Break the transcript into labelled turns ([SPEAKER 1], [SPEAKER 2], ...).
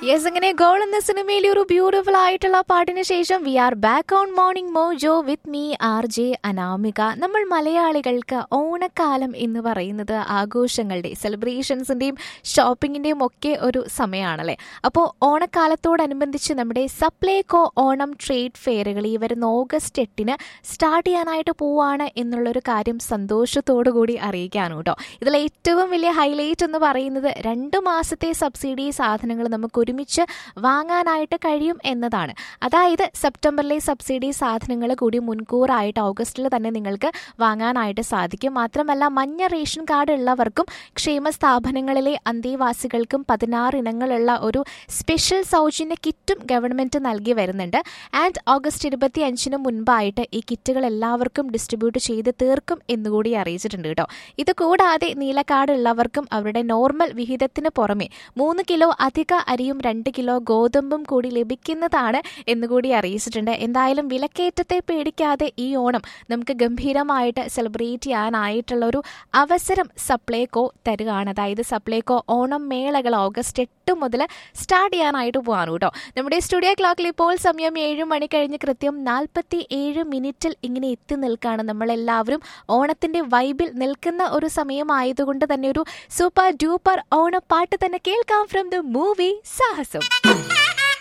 [SPEAKER 1] yes അങ്ങനെ goal എന്ന സിനിമയിലെ ഒരു ബ്യൂട്ടിഫുൾ ആയിട്ടുള്ള പാട്ടിന് ശേഷം we are back on morning mojo with me R J Anamika നമ്മൾ മലയാളികൾക്ക് ഓണക്കാലം എന്ന് പറയുന്നത് ആഘോഷങ്ങളുടെ സെലിബ്രേഷൻസിന്റെയും ഷോപ്പിങ്ങിന്റെയും ഒക്കെ ഒരു സമയമാണല്ലേ അപ്പോൾ ഓണക്കാലത്തോടനുബന്ധിച്ച് നമ്മുടെ സപ്ലൈകോ ഓണം ട്രേഡ് ഫെയറുകൾ ഈ വരുന്ന ഓഗസ്റ്റ് എട്ടിന് സ്റ്റാർട്ട് ചെയ്യാനായിട്ട് പോവാണ് എന്നുള്ളൊരു കാര്യം സന്തോഷത്തോടു കൂടി അറിയിക്കാനും കേട്ടോ ഇതിൽ ഏറ്റവും വലിയ ഹൈലൈറ്റ് എന്ന് പറയുന്നത് രണ്ട് മാസത്തെ സബ്സിഡി സാധനങ്ങൾ നമുക്ക് ഒരുമിച്ച് വാങ്ങാനായിട്ട് കഴിയും എന്നതാണ് അതായത് സെപ്റ്റംബറിലെ സബ്സിഡി സാധനങ്ങൾ കൂടി മുൻകൂറായിട്ട് ഓഗസ്റ്റിൽ തന്നെ നിങ്ങൾക്ക് വാങ്ങാനായിട്ട് സാധിക്കും മാത്രമല്ല മഞ്ഞ റേഷൻ കാർഡ് ഉള്ളവർക്കും ക്ഷേമ സ്ഥാപനങ്ങളിലെ അന്തേവാസികൾക്കും പതിനാറ് ഇനങ്ങളുള്ള ഒരു സ്പെഷ്യൽ സൗജന്യ കിറ്റും ഗവൺമെന്റ് നൽകി വരുന്നുണ്ട് ആൻഡ് ഓഗസ്റ്റ് ഇരുപത്തി അഞ്ചിന് മുൻപായിട്ട് ഈ കിറ്റുകൾ എല്ലാവർക്കും ഡിസ്ട്രിബ്യൂട്ട് ചെയ്ത് തീർക്കും എന്നുകൂടി അറിയിച്ചിട്ടുണ്ട് കേട്ടോ ഇത് കൂടാതെ നീലക്കാർഡ് ഉള്ളവർക്കും അവരുടെ നോർമൽ വിഹിതത്തിന് പുറമെ മൂന്ന് കിലോ അധിക അരിയും രണ്ട് കിലോ ഗോതമ്പും കൂടി ലഭിക്കുന്നതാണ് എന്നുകൂടി അറിയിച്ചിട്ടുണ്ട് എന്തായാലും വിലക്കയറ്റത്തെ പേടിക്കാതെ ഈ ഓണം നമുക്ക് ഗംഭീരമായിട്ട് സെലിബ്രേറ്റ് ചെയ്യാനായിട്ടുള്ള ഒരു അവസരം സപ്ലൈകോ തരുകയാണ് അതായത് സപ്ലൈകോ ഓണം മേളകൾ ഓഗസ്റ്റ് എട്ട് മുതൽ സ്റ്റാർട്ട് ചെയ്യാനായിട്ട് പോകാണ് കേട്ടോ നമ്മുടെ സ്റ്റുഡിയോ ക്ലോക്കിൽ ഇപ്പോൾ സമയം ഏഴ് മണി കഴിഞ്ഞ് കൃത്യം നാൽപ്പത്തി ഏഴ് മിനിറ്റിൽ ഇങ്ങനെ എത്തി നിൽക്കുകയാണ് നമ്മളെല്ലാവരും ഓണത്തിന്റെ വൈബിൽ നിൽക്കുന്ന ഒരു സമയമായതുകൊണ്ട് തന്നെ ഒരു സൂപ്പർ ഡ്യൂപ്പർ ഓണപ്പാട്ട് തന്നെ കേൾക്കാം ഫ്രം ദ മൂവി സാഹസം